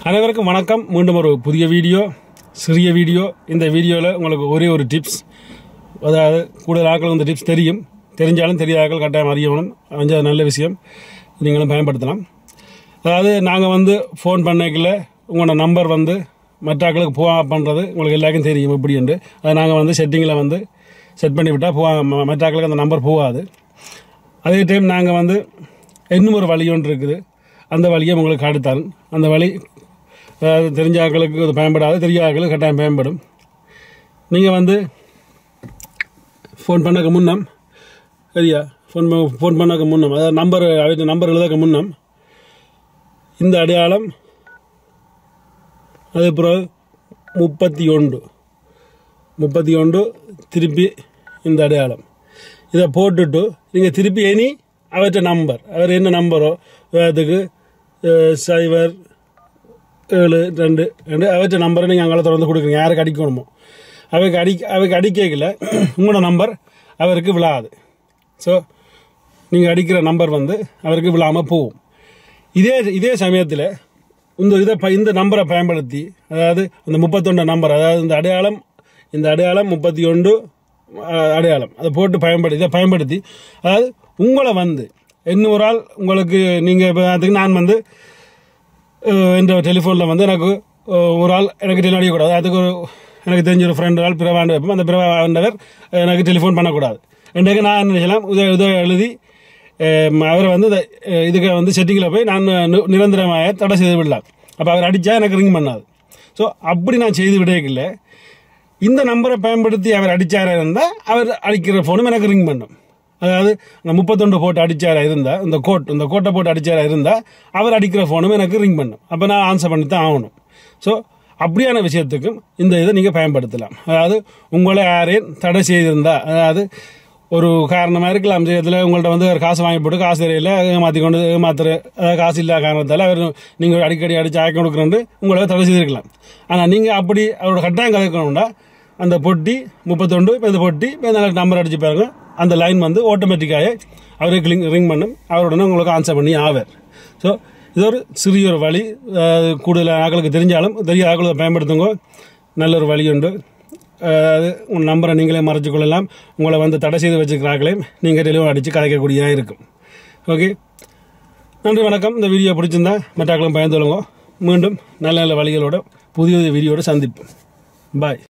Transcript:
அனைவருக்கும் வணக்கம் மீண்டும் ஒரு புதிய வீடியோ சிறிய வீடியோ இந்த வீடியோவில் உங்களுக்கு ஒரே ஒரு டிப்ஸ் அதாவது கூடுதல் ஆட்கள் இந்த டிப்ஸ் தெரியும் தெரிஞ்சாலும் தெரியாத ஆட்கள் கட்டாயம் அறியணும் கொஞ்சம் நல்ல விஷயம் நீங்களும் பயன்படுத்தலாம் அதாவது நாங்கள் வந்து ஃபோன் பண்ணைக்குள்ள உங்களோட நம்பர் வந்து மற்ற ஆட்களுக்கு போவா பண்ணுறது உங்களுக்கு எல்லாருக்கும் தெரியும் எப்படின்ட்டு அதை நாங்கள் வந்து செட்டிங்கில் வந்து செட் பண்ணி விட்டால் போவா ம- மற்ற ஆட்களுக்கு அந்த நம்பர் போகாது அதே டைம் நாங்கள் வந்து இன்னும் ஒரு வழி ஒன்று இருக்குது அந்த வழியை உங்களுக்கு காட்டுத்தரேன் அந்த வழி அதாவது தெரிஞ்ச ஆட்களுக்கு அது பயன்படாது தெரியாத ஆட்களுக்கு கட்டாயம் பயன்படும் நீங்கள் வந்து ஃபோன் பண்ணக்கு முன்னம் சரியா ஃபோன் ஃபோன் பண்ணக்கு முன்னம் அதாவது நம்பர் அவற்றை நம்பர் எழுதக்கு முன்னம் இந்த அடையாளம் அது பிறகு முப்பத்தி ஒன்று முப்பத்தி ஒன்று திருப்பி இந்த அடையாளம் இதை போட்டுட்டு நீங்கள் திருப்பி எனி அவற்றை நம்பர் அவர் என்ன நம்பரோ அதுக்கு சைபர் ஏழு ரெண்டு ரெண்டு அவற்றை நம்பரை நீங்கள் அங்கே திறந்து கொடுக்குறீங்க யாருக்கு அடிக்கணுமோ அவைக்கு அடி அவைக்கு அடிக்கல உங்களோட நம்பர் அவருக்கு விழாது ஸோ நீங்கள் அடிக்கிற நம்பர் வந்து அவருக்கு விழாமல் போகும் இதே இதே சமயத்தில் இந்த இதை ப- இந்த நம்பரை பயன்படுத்தி அதாவது இந்த முப்பத்தொன்று நம்பர் அதாவது இந்த அடையாளம் இந்த அடையாளம் முப்பத்தி ஒன்று அடையாளம் அதை போட்டு பயன்படுத்தி இதை பயன்படுத்தி அதாவது உங்களை வந்து இன்னொரு ஆள் உங்களுக்கு நீங்கள் இப்போ அதுக்கு நான் வந்து அஹ், இந்த டெலிஃபோனில் வந்து எனக்கு அஹ், ஒரு ஆள் எனக்கு டெலிஃபோன் அடிக்கக்கூடாது அதுக்கு ஒரு எனக்கு தெரிஞ்ச ஒரு ஃப்ரெண்டு ஆள் பிறவாண்டு வைப்போம் அந்த பிறவாண்டவர் எனக்கு டெலிஃபோன் பண்ணக்கூடாது இன்றைக்கு நான் என்ன செய்யலாம் இதை இதை எழுதி அஹ், அவரை வந்து இந்த, அஹ், இதுக்கு வந்து செட்டிங்கில் போய் நான் நி- நிரந்தரமாக தடை செய்து விடலாம் அப்போ அவர் அடித்தா எனக்கு ரிங் பண்ணாது ஸோ அப்படி நான் செய்து விடல இந்த நம்பரை பயன்படுத்தி அவர் அடிச்சாரா இருந்தால் அவர் அடிக்கிற ஃபோனும் எனக்கு ரிங் பண்ணும் அதாவது அந்த முப்பத்தொண்டு போட்டு அடிச்சாரா இருந்தால் இந்த கோட் இந்த கோட்டை போட்டு அடிச்சாரா இருந்தால் அவர் அடிக்கிற ஃபோனும் எனக்கு ரிங் பண்ணும் அப்போ நான் ஆன்சர் பண்ணி தான் ஆகணும் ஸோ அப்படியான விஷயத்துக்கும் இந்த இதை நீங்கள் பயன்படுத்தலாம் அதாவது உங்களை யாரையும் தடை செய்திருந்தா அதாவது ஒரு காரணமாக இருக்கலாம் விஷயத்தில் உங்கள்ட்ட வந்து ஒரு காசு வாங்கி போட்டு காசு தெரியல ஏமாற்றி கொண்டு ஏமாத்துற அதாவது காசு இல்லாத காரணத்தால் அவர் நீங்கள் அடிக்கடி அடித்து ஆக்கி கொடுக்குறேன்னு உங்களை தடை செய்திருக்கலாம் ஆனால் நீங்கள் அப்படி அவரோட கட்டாயம் கலக்கணும்னா அந்த பொட்டி முப்பத்தொண்டு இப்போ இந்த பொட்டி இப்போ இந்த நம்பர் அடிச்சு பாருங்க அந்த லைன் வந்து ஆட்டோமேட்டிக்காக அவருக்கு லிங்க் ரிங் பண்ணும் அவருடனே உங்களுக்கு ஆன்சர் பண்ணி ஆவார் ஸோ இது ஒரு சிறிய ஒரு வழி அஹ், கூடுதல் ஆட்களுக்கு தெரிஞ்சாலும் தெரியாத ஆட்களுக்கு பயன்படுத்துங்க நல்ல ஒரு வழி உண்டு அதாவது உங்கள் நம்பரை நீங்களே மறைச்சு கொள்ளலாம் உங்களை வந்து தடை செய்து வச்சுக்கிறார்களையும் நீங்கள் டெலிவரி அடித்து கதைக்கக்கூடியதாக இருக்கும் ஓகே நன்றி வணக்கம் இந்த வீடியோ பிடிச்சிருந்தா மற்றாக்களும் பயந்துள்ளுங்க மீண்டும் நல்ல நல்ல வழிகளோட புதிய வீடியோட சந்திப்போம் பாய்